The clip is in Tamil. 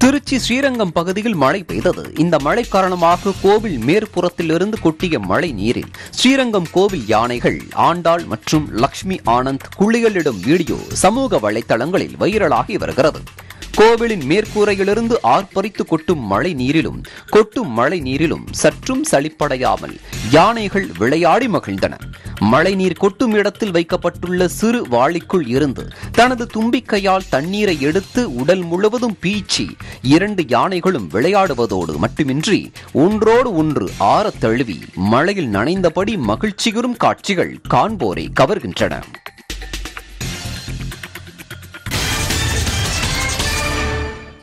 திருச்சி ஸ்ரீரங்கம் பகுதியில் மழை பெய்தது இந்த மழை காரணமாக கோவில் மேற்புறத்திலிருந்து கொட்டிய மழை நீரில் ஸ்ரீரங்கம் கோவில் யானைகள் ஆண்டாள் மற்றும் லக்ஷ்மி ஆனந்த் குளியலிடும் வீடியோ சமூக வலைதளங்களில் வைரலாகி வருகிறது கோவிலின் மேற்கூரையிலிருந்து ஆர்ப்பரித்து கொட்டும் மழை நீரிலும் கொட்டும் மழை நீரிலும் சற்றும் சளிப்படையாமல் யானைகள் விளையாடி மகிழ்ந்தன மழைநீர் கொட்டும் இடத்தில் வைக்கப்பட்டுள்ள சிறு வாளிக்குள் இருந்து தனது தும்பிக்கையால் தண்ணீரை எடுத்து உடல் முழுவதும் பீச்சி இரண்டு யானைகளும் விளையாடுவதோடு மட்டுமின்றி ஒன்றோடு ஒன்று ஆறத் தழுவி மழையில் நனைந்தபடி மகிழ்ச்சியுறும் காட்சிகள் காண்போரை கவர்கின்றன